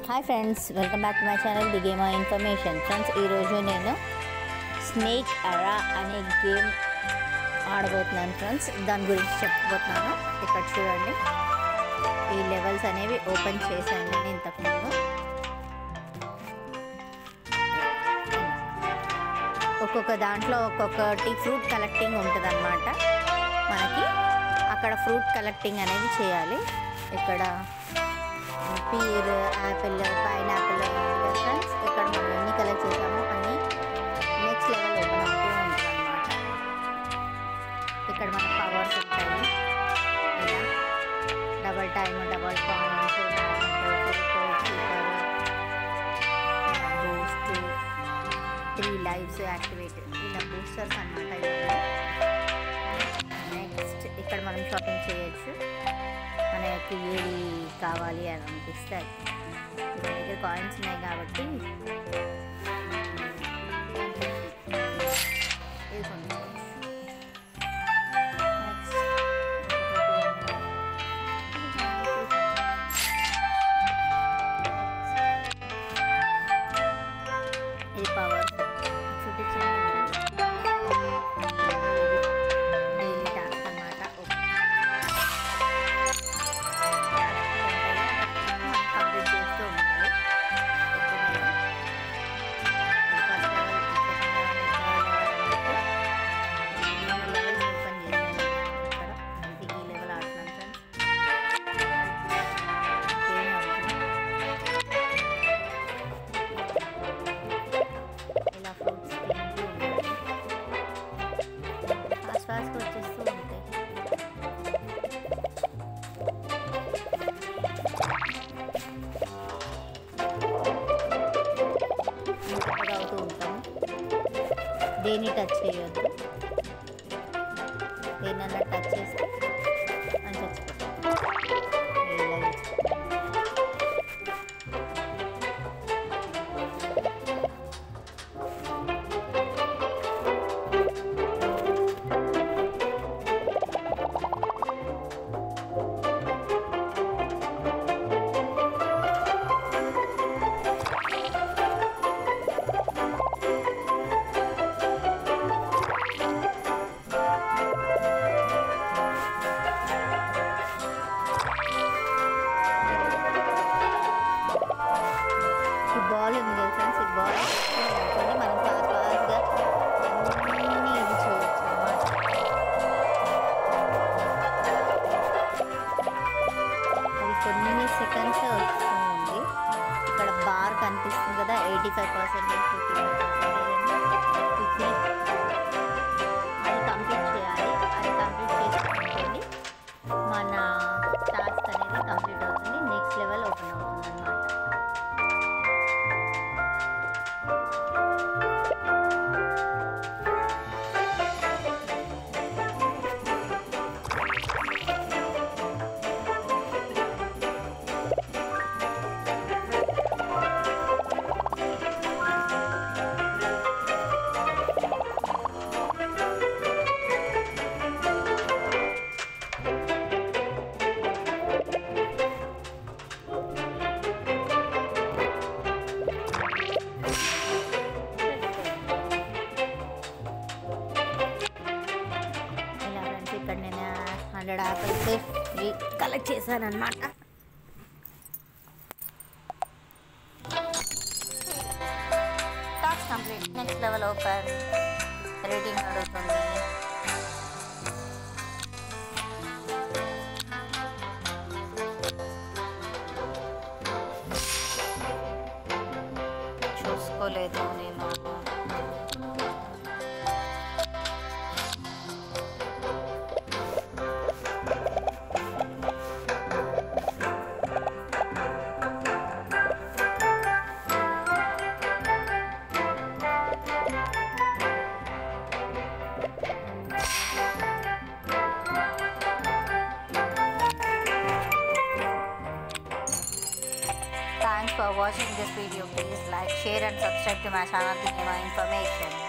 Hi friends welcome back to my channel the game information friends ఈరోజు నేను snake అరా అనే గేమ్ ఆడబోతున్నాను ఫ్రెండ్స్ దాని గురించి చెప్పబోతున్నాను ఇక్కడ చూడండి ఈ లెవెల్స్ అనేవి ఓపెన్ చేశాను నేను ఇంతకుముందు ఒక్కొక్క దాంట్లో ఒక్కొక్కటి ఫ్రూట్ కలెక్టింగ్ ఉంటుంది మనకి అక్కడ ఫ్రూట్ కలెక్టింగ్ అనేది చేయాలి ఇక్కడ పీర్ యాపిల్ పైనాపిల్ ఫ్రెండ్స్ ఇక్కడ మనం ఎన్ని కలెక్ట్ చేసామో అన్ని నెక్స్ట్ లెవెల్ ఓపెన్ అవుతూ ఉంటుంది అనమాట ఇక్కడ మన పవర్స్ ఉంటాయి ఇలా double time double points boost three lives activate ఇలా బూస్టర్స్ అనమాట నెక్స్ట్ ఇక్కడ మనం షాపింగ్ చేయొచ్చు మనకి ఏది కావాలి అని అనిపిస్తే అది. మన దగ్గర కాయిన్స్ ఉన్నాయి కాబట్టి ఇది కొనుక్కోవచ్చు నెక్స్ట్ ఇది పవర్ చూపించాను డైలీ టాస్క్ అన్నమాట కంప్లీట్ చేస్తూ ఉండాలి first level second level open చేశాను ఇక్కడ అంటే ఈ లెవెల్ ఆడుతున్నాను ఫ్రెండ్స్ ఏం అవుతుంది ఇలా ఫ్రూట్స్ తింటూ ఉండాలి ఫాస్ట్ ఫాస్ట్గా వచ్చేస్తూ ఉంటాయి ఇంకొకటి అవుతూ ఉంటాము దేన్ని టచ్ చేయొద్దు దేన్నన్నా టచ్ చేస్తే అని చచ్చిపోతాం ఇలా చచ్చిపోతాం. ఈ బాల్ ఉంది కదా ఫ్రెండ్స్ ఈ బాల్ అనుకోండి మనం ఫాస్ట్ ఫాస్ట్గా అన్నీ ఇది చేయొచ్చు అన్నమాట అది కొన్ని సెకండ్స్ వస్తుంది ఇక్కడ బార్ కనిపిస్తుంది కదా eighty five percentage fifty five percentage అది కంప్లీట్ చేయాలి అది కంప్లీట్ చేసుకుంటుంది మన టాస్క్ అనేది కంప్లీట్ అవుతుంది నెక్స్ట్ లెవెల్ ఓపెన్ అవుతుంది అన్నమాట ఇలా ఫ్రెండ్స్ ఇక్కడ నేను హండ్రెడ్ యాపిల్స్ కలెక్ట్ చేశాను అనమాట task complete next level open rating అడుగుతుంది చూసుకోలేదు నేను Thanks for watching this video. Please like, share and subscribe to my channel to get more information.